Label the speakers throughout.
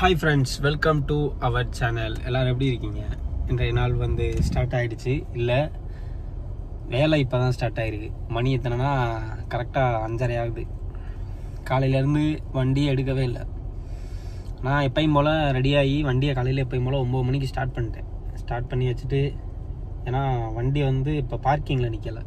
Speaker 1: hi friends welcome to our channel எல்லாரும் எப்படி இருக்கீங்க இன்றைய நாள் வந்து ஸ்டார்ட் ஆயிடுச்சு இல்லை வேலை இப்போ தான் ஸ்டார்ட் ஆயிருக்கு மணி எத்தனைனா கரெக்டாக அஞ்சரை ஆகுது காலையிலேருந்து வண்டி எடுக்கவே இல்லை நான் எப்பயும் போல் ரெடியாகி வண்டியை காலையில் எப்பயும் போல் ஒம்பது மணிக்கு ஸ்டார்ட் பண்ணிட்டேன் ஸ்டார்ட் பண்ணி வச்சுட்டு ஏன்னா வண்டி வந்து இப்போ பார்க்கிங்கில் நிற்கலை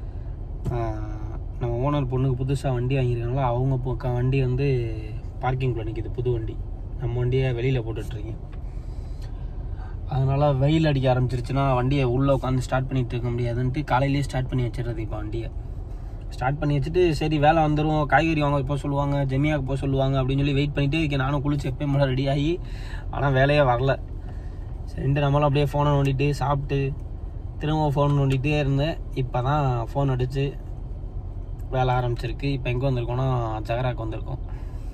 Speaker 1: நம்ம ஓனர் பொண்ணுக்கு புதுசாக வண்டி வாங்கியிருக்காங்களோ அவங்க பொ- க- வண்டி வந்து பார்க்கிங்கில் நிற்கிது புது வண்டி நம்ம வண்டியை வெளியில் போட்டுட்ருக்கேன் அதனால் வெயில் அடிக்க ஆரம்பிச்சிருச்சுன்னா வண்டியை உள்ளே உட்காந்து ஸ்டார்ட் பண்ணிட்டு இருக்க முடியாதுன்ட்டு காலையிலேயே ஸ்டார்ட் பண்ணி வச்சிடுறது இப்போ வண்டியை ஸ்டார்ட் பண்ணி வச்சுட்டு சரி வேலை வந்துடும் காய்கறி வாங்க போக சொல்லுவாங்க ஜெமியாவுக்கு போக சொல்லுவாங்க அப்படின்னு சொல்லி வெயிட் பண்ணிட்டே இருக்கேன் நானும் குளிச்சு எப்பயும் போல ரெடி ஆகி ஆனால் வேலையே வரல சரின்ட்டு நம்மளும் அப்படியே ஃபோனை நோண்டிட்டு சாப்பிட்டு திரும்ப ஃபோன் நோண்டிகிட்டே இருந்தேன் இப்போ தான் ஃபோன் அடித்து வேலை ஆரம்பிச்சிருக்கு இப்போ எங்கே வந்திருக்கோம்னா ஜகராக்கு வந்திருக்கோம்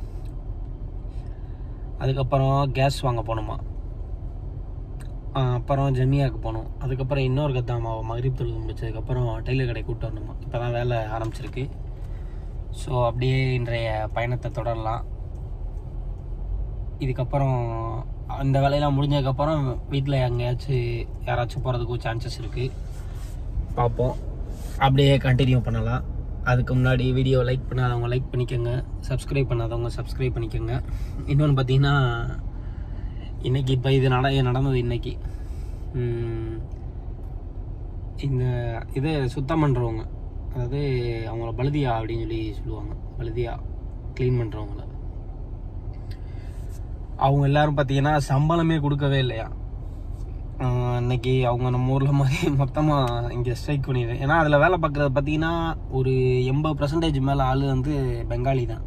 Speaker 1: அதுக்கப்புறம் கேஸ் வாங்க போகணுமா ஆ, அப்புறம் ஜெமியாவுக்கு போகணும் அதுக்கப்புறம் இன்னொரு கத்தாமா மகரீப் தொழுது முடிச்சதுக்கப்புறம் டெய்லர் கடை கூப்பிட்டு வரணுமா இப்போ தான் வேலை ஆரம்பிச்சிருக்கு ஸோ அப்படியே இன்றைய பயணத்தை தொடரலாம் இதுக்கப்புறம் அந்த வேலையெல்லாம் முடிஞ்சதுக்கப்புறம் வீட்டில் எங்கேயாச்சும் யாராச்சும் போகிறதுக்கும் சான்சஸ் இருக்குது பார்ப்போம் அப்படியே கண்டினியூ பண்ணலாம் அதுக்கு முன்னாடி வீடியோ லைக் பண்ணாதவங்க லைக் பண்ணிக்கோங்க சப்ஸ்கிரைப் பண்ணாதவங்க சப்ஸ்கிரைப் பண்ணிக்கோங்க இன்னொன்று பார்த்தீங்கன்னா இன்னைக்கு இப்போ இது நட நடந்தது இன்னைக்கு உம், இந்த இது சுத்தம் பண்ணுறவங்க அதாவது அவங்கள பழுதியா அப்படின்னு சொல்லி சொல்லுவாங்க பழுதியா க்ளீன் பண்ணுறவங்கள அவங்க எல்லாரும் பார்த்தீங்கன்னா சம்பளமே கொடுக்கவே இல்லையா ஆஹ் இன்னைக்கு அவங்க நம்ம ஊரில் மாதிரி மொத்தமாக இங்கே ஸ்ட்ரைக் பண்ணிடுறேன் ஏன்னா அதில் வேலை பார்க்குறது பார்த்தீங்கன்னா ஒரு எண்பது பர்சன்டேஜ் மேலே ஆள் வந்து பெங்காலி தான்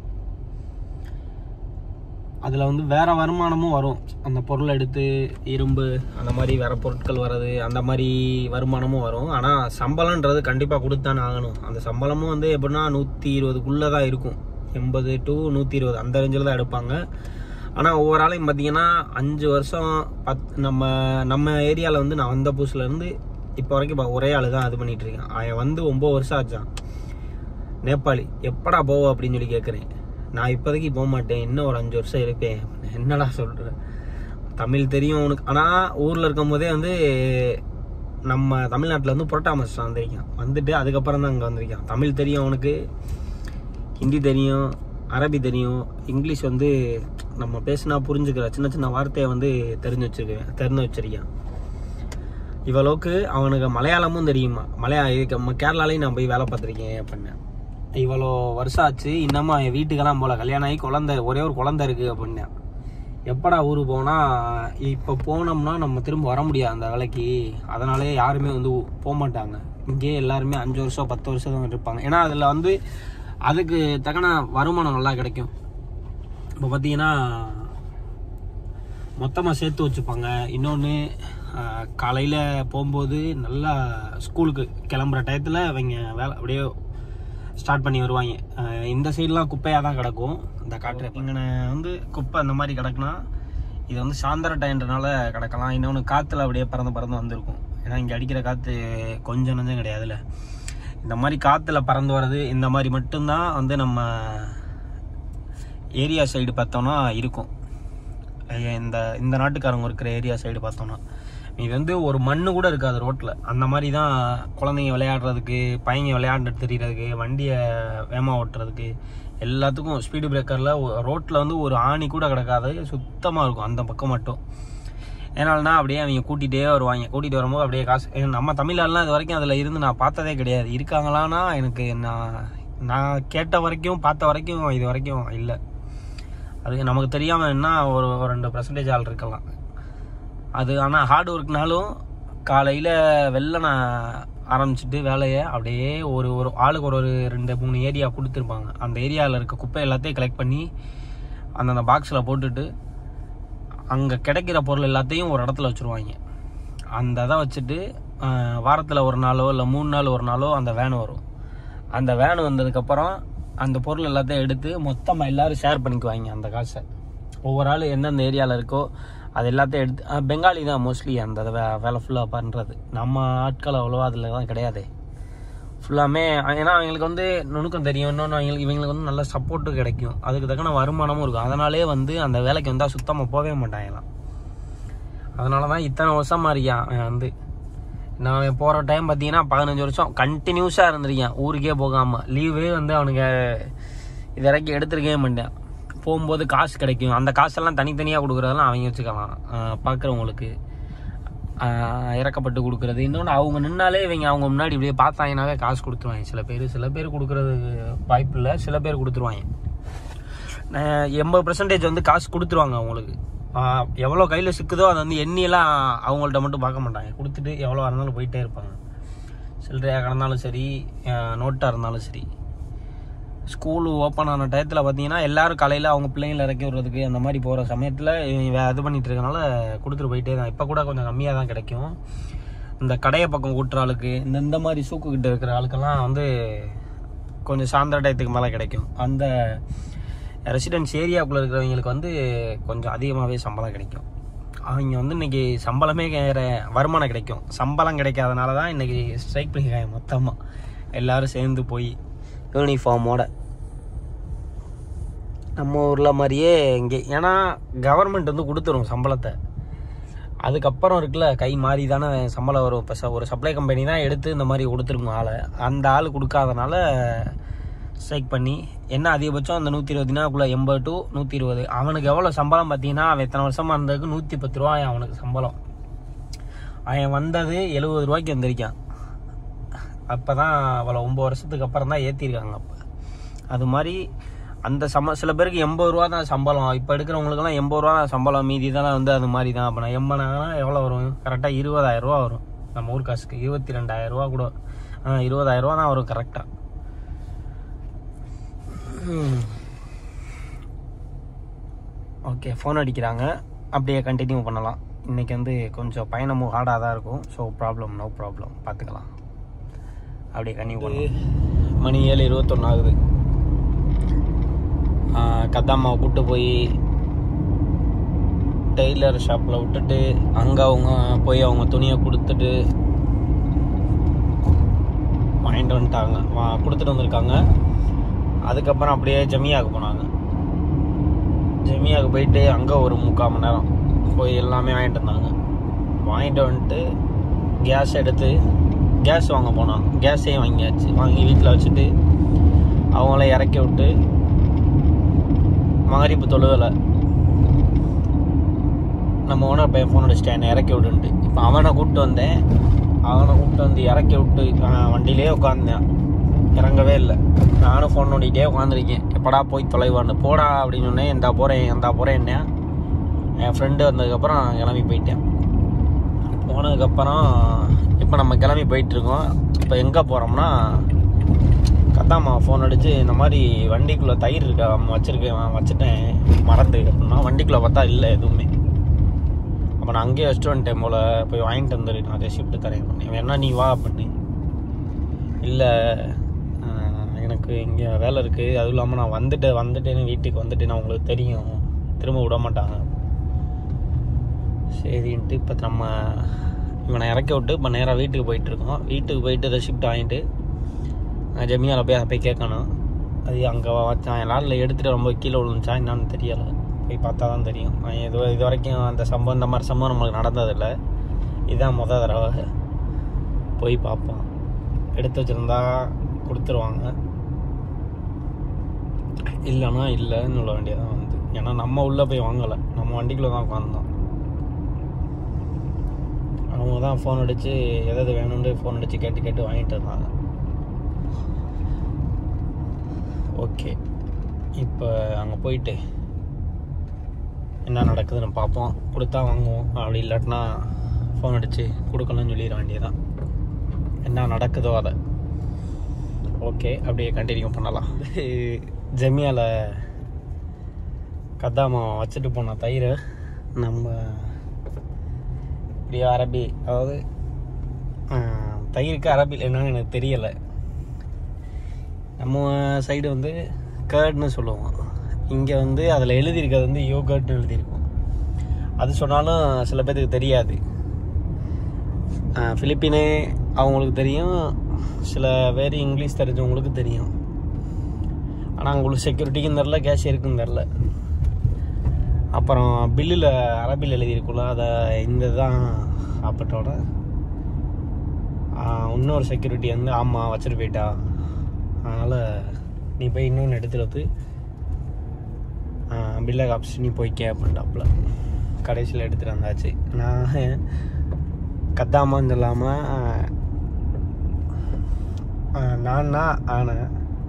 Speaker 1: அதில் வந்து வேற வருமானமும் வரும் அந்த பொருளை எடுத்து இரும்பு அந்த மாதிரி வேற பொருட்கள் வர்றது அந்த மாதிரி வருமானமும் வரும் ஆனால் சம்பளம்ன்றது கண்டிப்பாக கொடுத்தானே ஆகணும் அந்த சம்பளமும் வந்து எப்படின்னா நூற்றி இருபதுக்குள்ளே தான் இருக்கும் எண்பது டு நூற்றி இருபது அந்த ரேஞ்சில் தான் எடுப்பாங்க ஆனால் ஒவ்வொரு ஆளையும் பார்த்தீங்கன்னா அஞ்சு வருஷம் பத் நம்ம நம்ம ஏரியாவில் வந்து நான் வந்த புதுசுலேருந்து இப்போ வரைக்கும் பா- ஒரே ஆள் தான் இது பண்ணிட்டு இருக்கேன் அவன் வந்து ஒம்பது வருஷம் ஆச்சான் நேபாளி எப்படா போவ அப்படின்னு சொல்லி கேட்குறேன் நான் இப்போதைக்கு போக மாட்டேன் இன்னும் ஒரு அஞ்சு வருஷம் இருப்பேன் என்னடா சொல்ற தமிழ் தெரியும் உனக்கு ஆனால் ஊரில் இருக்கும் போதே வந்து நம்ம தமிழ்நாட்டில் வந்து புரட்டா மாஸ்டர் வந்திருக்கான் வந்துட்டு அதுக்கப்புறம் தான் இங்கே வந்திருக்கான் தமிழ் தெரியும் அவனுக்கு ஹிந்தி தெரியும் அரபி தெரியும் இங்கிலீஷ் வந்து நம்ம பேசினா புரிஞ்சுக்கிற சின்ன சின்ன வார்த்தையை வந்து தெரிஞ்சு வச்சிருக்கேன் தெரிஞ்சு வச்சிருக்கான் இவ்வளவுக்கு அவனுக்கு மலையாளமும் தெரியுமா மலையா இதுக்கு நம்ம கேரளாலையும் நான் போய் வேலை பார்த்துருக்கேன் அப்படின்னேன் இவ்வளோ வருஷம் ஆச்சு இன்னமும் என் வீட்டுக்கெல்லாம் போல கல்யாணம் ஆகி குழந்தை ஒரே ஒரு குழந்தை இருக்கு அப்படின்னேன் எப்படா ஊருக்கு போனா இப்போ போனோம்னா நம்ம திரும்ப வர முடியாது அந்த வேலைக்கு அதனாலே யாருமே வந்து போக மாட்டாங்க இங்கேயே எல்லாருமே அஞ்சு வருஷம் பத்து வருஷம் தான் இருப்பாங்க ஏன்னா அதில் வந்து அதுக்கு தக்கன வருமானம் நல்லா கிடைக்கும் இப்போ பார்த்தீங்கன்னா மொத்தமாக சேர்த்து வச்சுப்பாங்க இன்னொன்று காலையில் போகும்போது நல்லா ஸ்கூலுக்கு கிளம்புற டயத்தில் அவங்க வேலை அப்படியே ஸ்டார்ட் பண்ணி வருவாங்க அஹ் இந்த சைட்லாம் குப்பையாக தான் கிடக்கும் இந்த காற்று இங்கே வந்து குப்பை அந்த மாதிரி கிடக்குனா இது வந்து சாயந்தர டைம்ன்றனால கிடக்கலாம் இன்னொன்று காற்றுல அப்படியே பறந்து பறந்து வந்திருக்கும் ஏன்னா இங்கே அடிக்கிற காற்று கொஞ்சம் நஞ்சம் கிடையாதுல்ல இந்த மாதிரி காற்றுல பறந்து வர்றது இந்த மாதிரி மட்டும்தான் வந்து நம்ம ஏரியா சைடு பார்த்தோம்னா இருக்கும் ஐய, இந்த இந்த நாட்டுக்காரங்க இருக்கிற ஏரியா சைடு பார்த்தோம்னா இது வந்து ஒரு மண்ணு கூட இருக்காது ரோட்டில் அந்த மாதிரி தான் குழந்தைங்க விளையாடுறதுக்கு பையங்க விளையாண்டு தெரியறதுக்கு வண்டியை வேமா ஓட்டுறதுக்கு எல்லாத்துக்கும் ஸ்பீடு பிரேக்கரில் ரோட்டில் வந்து ஒரு ஆணி கூட கிடக்காது சுத்தமாக இருக்கும் அந்த பக்கம் மட்டும் ஏன்னால்னா அப்படியே அவங்க கூட்டிகிட்டே வருவாங்க கூட்டிகிட்டு வரும்போது அப்படியே காசு ஏ, நம்ம தமிழ்நாடுலாம் இது வரைக்கும் அதில் இருந்து நான் பார்த்ததே கிடையாது இருக்காங்களான்னா எனக்கு நான் நான் கேட்ட வரைக்கும் பார்த்த வரைக்கும் இது வரைக்கும் இல்லை அது நமக்கு தெரியாமல் என்ன ஒரு ஒரு ரெண்டு பர்சன்டேஜ் ஆள் இருக்கலாம் அது ஆனால் ஹார்ட் ஒர்க்னாலும் காலையில் வெளில நான் ஆரம்பிச்சிட்டு வேலையை அப்படியே ஒரு ஒரு ஆளுக்கு ஒரு ஒரு ரெண்டு மூணு ஏரியா கொடுத்துருப்பாங்க அந்த ஏரியாவில் இருக்க குப்பை எல்லாத்தையும் கலெக்ட் பண்ணி அந்தந்த பாக்ஸில் போட்டுட்டு அங்கே கிடைக்கிற பொருள் எல்லாத்தையும் ஒரு இடத்துல வச்சுருவாங்க அந்த இதை வச்சுட்டு வாரத்தில் ஒரு நாளோ இல்லை மூணு நாள் ஒரு நாளோ அந்த வேன் வரும் அந்த வேன் வந்ததுக்கப்புறம் அந்த பொருள் எல்லாத்தையும் எடுத்து மொத்தமாக எல்லாரும் ஷேர் பண்ணிக்குவாங்க அந்த காசை ஒவ்வொரு ஆள் எந்தெந்த ஏரியாவில் இருக்கோ அது எல்லாத்தையும் எடுத்து அஹ் பெங்காலி தான் மோஸ்ட்லி அந்த வே வேலை ஃபுல்லாக பண்ணுறது நம்ம ஆட்கள் அவ்வளோவா அதில் தான் கிடையாது ஃபுல்லாமே ஏன்னா அவங்களுக்கு வந்து நுணுக்கம் தெரியும் இன்னொன்று அவங்களுக்கு இவங்களுக்கு வந்து நல்ல சப்போர்ட்டு கிடைக்கும் அதுக்கு தக்கன வருமானமும் இருக்கும் அதனாலே வந்து அந்த வேலைக்கு வந்தால் சுத்தமாக போகவே மாட்டாங்களாம் அதனால தான் இத்தனை வருஷமா இருக்கான் அவன் வந்து நான் போகிற டைம் பார்த்தீங்கன்னா பதினஞ்சு வருஷம் கண்டினியூஸாக இருந்திருக்கேன் ஊருக்கே போகாமல் லீவே வந்து அவனுக்கு இது வரைக்கும் எடுத்துருக்கவே மாட்டேன் போகும்போது காசு கிடைக்கும் அந்த காசெல்லாம் தனித்தனியாக கொடுக்குறதெல்லாம் அவங்க வச்சுக்கலாம் பார்க்குறவங்களுக்கு இறக்கப்பட்டு கொடுக்குறது இன்னொன்று அவங்க நின்னாலே இவங்க அவங்க முன்னாடி இப்படியே பார்த்தாங்கனாவே காசு கொடுத்துருவாங்க சில பேர் சில பேர் கொடுக்குறது வாய்ப்பு இல்லை சில பேர் கொடுத்துருவாங்க எண்பது பர்சன்டேஜ் வந்து காசு கொடுத்துருவாங்க அவங்களுக்கு ஆஹ் எவ்வளோ கையில் சிக்குதோ அதை வந்து எண்ணியெல்லாம் அவங்கள்ட்ட மட்டும் பார்க்க மாட்டாங்க கொடுத்துட்டு எவ்வளோ இருந்தாலும் போயிட்டே இருப்பாங்க சில்லறையாக கிடந்தாலும் சரி நோட்டாக இருந்தாலும் சரி ஸ்கூல் ஓப்பன் ஆன டயத்தில் பார்த்தீங்கன்னா எல்லாரும் காலையில் அவங்க பிள்ளைங்களை இறக்கி விடுறதுக்கு அந்த மாதிரி போகிற சமயத்தில் இது பண்ணிட்டு இருக்கனால கொடுத்துட்டு போயிட்டே தான் இப்போ கூட கொஞ்சம் கம்மியாக தான் கிடைக்கும் இந்த கடையை பக்கம் கூட்டுற ஆளுக்கு இந்த இந்த மாதிரி சூக்கு கிட்ட இருக்கிற ஆளுக்கெல்லாம் வந்து கொஞ்சம் சாயந்தர டயத்துக்கு மேலே கிடைக்கும் அந்த ரெசிடென்ஸ் ஏரியாவுக்குள்ளே இருக்கிறவங்களுக்கு வந்து கொஞ்சம் அதிகமாகவே சம்பளம் கிடைக்கும் அவங்க வந்து இன்னைக்கு சம்பளமே வேற வருமானம் கிடைக்கும் சம்பளம் கிடைக்காதனால தான் இன்னைக்கு ஸ்ட்ரைக் பண்ணியிருக்காங்க மொத்தமாக எல்லாரும் சேர்ந்து போய் யூனிஃபார்மோட நம்ம ஊரில் மாதிரியே இங்கே ஏன்னா கவர்மெண்ட் வந்து கொடுத்துரும் சம்பளத்தை அதுக்கப்புறம் இருக்குல்ல கை மாறி தானே சம்பளம் வரும் இப்போ ஒரு சப்ளை கம்பெனி தான் எடுத்து இந்த மாதிரி கொடுத்துருக்கும் ஆளை அந்த ஆள் கொடுக்காதனால ஸ்ட்ரைக் பண்ணி என்ன அதிகபட்சம் அந்த நூற்றி இருபது நாளுக்குள்ள எண்பது டு நூற்றி இருபது அவனுக்கு எவ்வளோ சம்பளம் பார்த்தீங்கன்னா அவன் எத்தனை வருஷமாக இருந்ததுக்கு நூற்றி பத்து ரூபாய் அவனுக்கு சம்பளம் அவன் வந்தது எழுபது ரூபாய்க்கு வந்திருக்கான் அப்போ தான் அவ்வளோ ஒம்பது வருஷத்துக்கு அப்புறம் தான் ஏற்றிருக்காங்க அப்போ அது மாதிரி அந்த சம்ப சில பேருக்கு எண்பது ரூபா தான் சம்பளம் இப்போ எடுக்கிறவங்களுக்குலாம் எண்பது ரூபா தான் சம்பளம் மீதி தான் வந்து அது மாதிரி தான் அப்போ நான் எண்பதுனா எவ்வளோ வரும் கரெக்டாக இருபதாயிரம் ரூபா வரும் நம்ம ஊர் காசுக்கு இருபத்தி ரெண்டாயிரம் ரூபா கூட ஆ இருபதாயிரம் ரூபா தான் வரும் கரெக்டாக ஓகே ஃபோன் அடிக்கிறாங்க அப்படியே கண்டினியூ பண்ணலாம் இன்றைக்கி வந்து கொஞ்சம் பயணமும் ஹார்டாக தான் இருக்கும் ஸோ ப்ராப்ளம் நோ ப்ராப்ளம் பார்த்துக்கலாம் அப்படியே கண்டினியூ பண்ணலாம் மணி ஏழு இருபத்தொன்று ஆகுது கத்தாம்மாவை கூப்பிட்டு போய் டெய்லர் ஷாப்பில் விட்டுட்டு அங்கே அவங்க போய் அவங்க துணியை கொடுத்துட்டு வாங்கிட்டு வந்துட்டாங்க வா கொடுத்துட்டு வந்திருக்காங்க அதுக்கப்புறம் அப்படியே ஜமியாவுக்கு போனாங்க ஜமியாவுக்கு போயிட்டு அங்கே ஒரு முக்கால் மணி நேரம் போய் எல்லாமே வாங்கிட்டு வந்தாங்க வாங்கிட்டு வந்துட்டு கேஸ் எடுத்து கேஸ் வாங்க போனோம் கேஸையும் வாங்கியாச்சு வாங்கி வீட்டில் வச்சுட்டு அவங்கள இறக்கி விட்டு மகரிப்பு தொழுவலை நம்ம ஓனர் பையன் ஃபோன் அடிச்சிட்டேன் என்னை இறக்கி விட்டுன்ட்டு இப்போ அவனை கூப்பிட்டு வந்தேன் அவனை கூப்பிட்டு வந்து இறக்கி விட்டு வண்டியிலே உட்காந்தேன் இறங்கவே இல்லை நானும் ஃபோன் நோண்டிகிட்டே உட்காந்துருக்கேன் எப்படா போய் தொலைவான்னு போடா அப்படின்னு சொன்னேன் எந்தா போகிறேன் எந்தா போகிறேன் என்ன என் ஃப்ரெண்டு வந்ததுக்கப்புறம் கிளம்பி போயிட்டேன் போனதுக்கப்புறம் இப்போ நம்ம கிளம்பி போயிட்டுருக்கோம் இப்போ எங்கே போகிறோம்னா கத்தாம்மா ஃபோன் அடித்து இந்த மாதிரி வண்டிக்குள்ளே தயிர் இருக்கா வச்சுருக்கேன் வச்சுட்டேன் மறந்து அப்படின்னா வண்டிக்குள்ளே பார்த்தா இல்லை எதுவுமே அப்போ நான் அங்கேயே வச்சுட்டு வந்துட்டேன் போல் போய் வாங்கிட்டு வந்துடு நான் ரெசிப்ட் தரேன் பண்ணி வேணா நீ வா பண்ணி இல்லை எனக்கு இங்கே வேலை இருக்குது அதுவும் இல்லாமல் நான் வந்துட்டு வந்துட்டேன்னு வீட்டுக்கு வந்துட்டேன்னு அவங்களுக்கு தெரியும் திரும்ப விட மாட்டாங்க சரின்ட்டு இப்போ நம்ம இவனை இறக்கி விட்டு இப்போ நேராக வீட்டுக்கு போயிட்டுருக்கோம் வீட்டுக்கு போயிட்டு ரெசிப்ட் வாங்கிட்டு ஜமியாவில் போய் அதை போய் கேட்கணும் அது அங்கே வச்சான் லாரில் எடுத்துகிட்டு ரொம்ப கீழே விழுந்துச்சா என்னன்னு தெரியலை போய் பார்த்தா தான் தெரியும் இது இது வரைக்கும் அந்த சம்பவம் இந்த மாதிரி சம்பவம் நம்மளுக்கு நடந்ததில்லை இதுதான் முத தடவை போய் பார்ப்போம் எடுத்து வச்சுருந்தா கொடுத்துருவாங்க இல்லைன்னா இல்லைன்னு சொல்ல வேண்டியதான் வந்து ஏன்னா நம்ம உள்ளே போய் வாங்கலை நம்ம வண்டிக்குள்ளே தான் உட்காந்தோம் அவங்க தான் ஃபோன் அடித்து எதாவது வேணும்னு ஃபோன் அடித்து கேட்டு கேட்டு வாங்கிட்டு இருந்தாங்க ஓகே இப்போ அங்கே போயிட்டு என்ன நடக்குதுன்னு பார்ப்போம் கொடுத்தா வாங்குவோம் அப்படி இல்லாட்டினா ஃபோன் அடித்து கொடுக்கணும்னு சொல்லிட வேண்டியதான் என்ன நடக்குதோ அதை ஓகே அப்படியே கண்டினியூ பண்ணலாம் ஜெமியாவில் கத்தாமா வச்சுட்டு போன தயிர் நம்ம இப்படி அரபி அதாவது தயிருக்கு அரபியில் என்னன்னு எனக்கு தெரியலை நம்ம சைடு வந்து கேர்ட்னு சொல்லுவோம் இங்கே வந்து அதில் எழுதியிருக்கிறது வந்து யோகர்ட்னு எழுதியிருக்கும் அது சொன்னாலும் சில பேருக்கு தெரியாது ஃபிலிப்பினே அவங்களுக்கு தெரியும் சில பேர் இங்கிலீஷ் தெரிஞ்சவங்களுக்கு தெரியும் ஆனால் உங்களுக்கு செக்யூரிட்டிக்கும் தெரில கேஷியருக்கும் தெரில அப்புறம் பில்லில் அரபில் எழுதியிருக்குள்ள அதை இந்த தான் சாப்பிட்டோட இன்னொரு செக்யூரிட்டி வந்து ஆமாம் வச்சுட்டு போயிட்டா அதனால் நீ போய் இன்னொன்று எடுத்துட்டு வந்து பில்லை காப்பிச்சு நீ போய்க்க அப்படின்ட்டாப்புல கடைசியில் எடுத்துகிட்டு வந்தாச்சு நான் கத்தாமான்னு சொல்லாமல் நான்னா ஆனேன்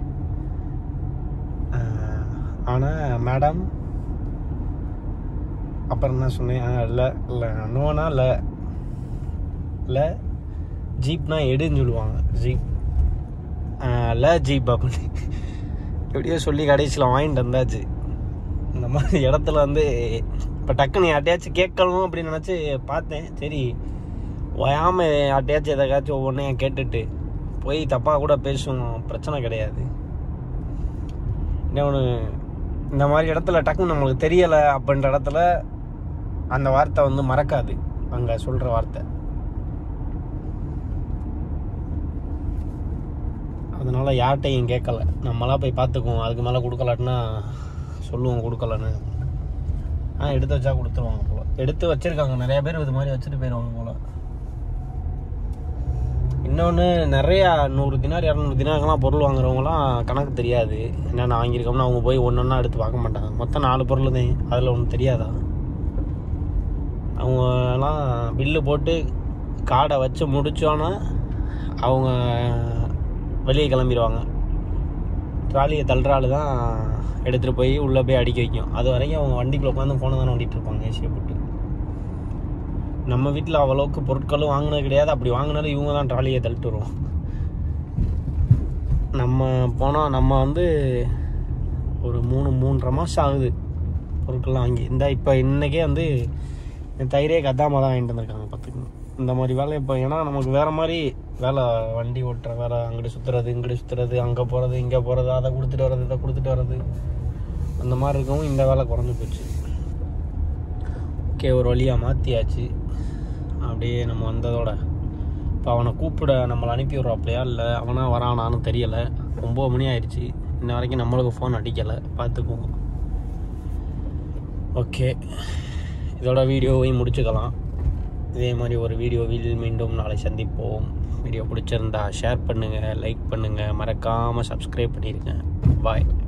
Speaker 1: ஆனால் மேடம் அப்புறம் என்ன சொன்னேன் இல்லை இல்லை நோனா இல்லை இல்லை ஜீப்னா எடுன்னு சொல்லுவாங்க ஜீப் ல ஜீப் அப்படின்னு எப்படியோ சொல்லி கடைசியில் வாங்கிட்டு வந்தாச்சு இந்த மாதிரி இடத்துல வந்து இப்போ டக்குன்னு யார்ட்டையாச்சும் கேட்கணும் அப்படின்னு நினச்சி பார்த்தேன் சரி ஓயாமல் யார்ட்டையாச்சும் எதாச்சும் ஒவ்வொன்றையும் கேட்டுட்டு போய் தப்பாக கூட பேசுவோம் பிரச்சனை கிடையாது இன்னொன்று இந்த மாதிரி இடத்துல டக்குன்னு நம்மளுக்கு தெரியலை அப்படின்ற இடத்துல அந்த வார்த்தை வந்து மறக்காது அங்கே சொல்கிற வார்த்தை அதனால யார்கிட்டையும் கேட்கல நம்மளாம் போய் பார்த்துக்குவோம் அதுக்கு மேலே கொடுக்கலாட்டினா சொல்லுவோம் கொடுக்கலன்னு ஆ எடுத்து வச்சா கொடுத்துருவாங்க போல எடுத்து வச்சிருக்காங்க நிறைய பேர் இது மாதிரி வச்சுட்டு போயிடுவாங்க போல இன்னொன்று நிறையா நூறு தினார் இரநூறு தினாருக்கெல்லாம் பொருள் வாங்குறவங்களாம் கணக்கு தெரியாது என்னென்ன வாங்கியிருக்கோம்னு அவங்க போய் ஒன்று ஒன்றா எடுத்து பார்க்க மாட்டாங்க மொத்தம் நாலு பொருள் தான் அதில் ஒன்றும் தெரியாதா அவங்கலாம் பில்லு போட்டு கார்டை வச்சு முடித்தோன்னா அவங்க வெளியே கிளம்பிடுவாங்க ட்ராலியை தள்ளுறாள் தான் எடுத்துகிட்டு போய் உள்ளே போய் அடிக்க வைக்கும் அது வரைக்கும் அவங்க வண்டிக்குள்ளே உட்காந்து ஃபோனை தானே ஓட்டிகிட்டு இருப்பாங்க ஏசியை போட்டு நம்ம வீட்டில் அவ்வளோக்கு பொருட்களும் வாங்கினது கிடையாது அப்படி வாங்கினாலும் இவங்க தான் ட்ராலியை தள்ளிட்டு வருவோம் நம்ம போனால் நம்ம வந்து ஒரு மூணு மூன்றரை மாதம் ஆகுது பொருட்கள்லாம் வாங்கி இந்த இப்போ இன்றைக்கே வந்து தயிரே கத்தாமல் தான் வாங்கிட்டு வந்திருக்காங்க பார்த்துக்கணும் இந்த மாதிரி வேலை இப்போ ஏன்னா நமக்கு வேறு மாதிரி வேலை வண்டி ஓட்டுற வேலை அங்கிட்டு சுற்றுறது இங்கிட்டு சுற்றுறது அங்கே போகிறது இங்கே போகிறது அதை கொடுத்துட்டு வர்றது இதை கொடுத்துட்டு வர்றது அந்த மாதிரி இருக்கவும் இந்த வேலை குறைஞ்சி போச்சு ஓகே ஒரு வழியாக மாற்றியாச்சு அப்படியே நம்ம வந்ததோட இப்போ அவனை கூப்பிட நம்மளை அனுப்பி விட்றாப்லையா இல்லை அவனா வரானான்னு தெரியலை ஒம்பது மணி ஆயிடுச்சு இன்ன வரைக்கும் நம்மளுக்கு ஃபோன் அடிக்கலை பார்த்துக்குவோம் ஓகே இதோட வீடியோவையும் முடிச்சுக்கலாம் இதே மாதிரி ஒரு வீடியோவில் மீண்டும் நாளை சந்திப்போம் வீடியோ பிடிச்சிருந்தா ஷேர் பண்ணுங்கள் லைக் பண்ணுங்கள் மறக்காமல் சப்ஸ்கிரைப் பண்ணிடுங்க பாய்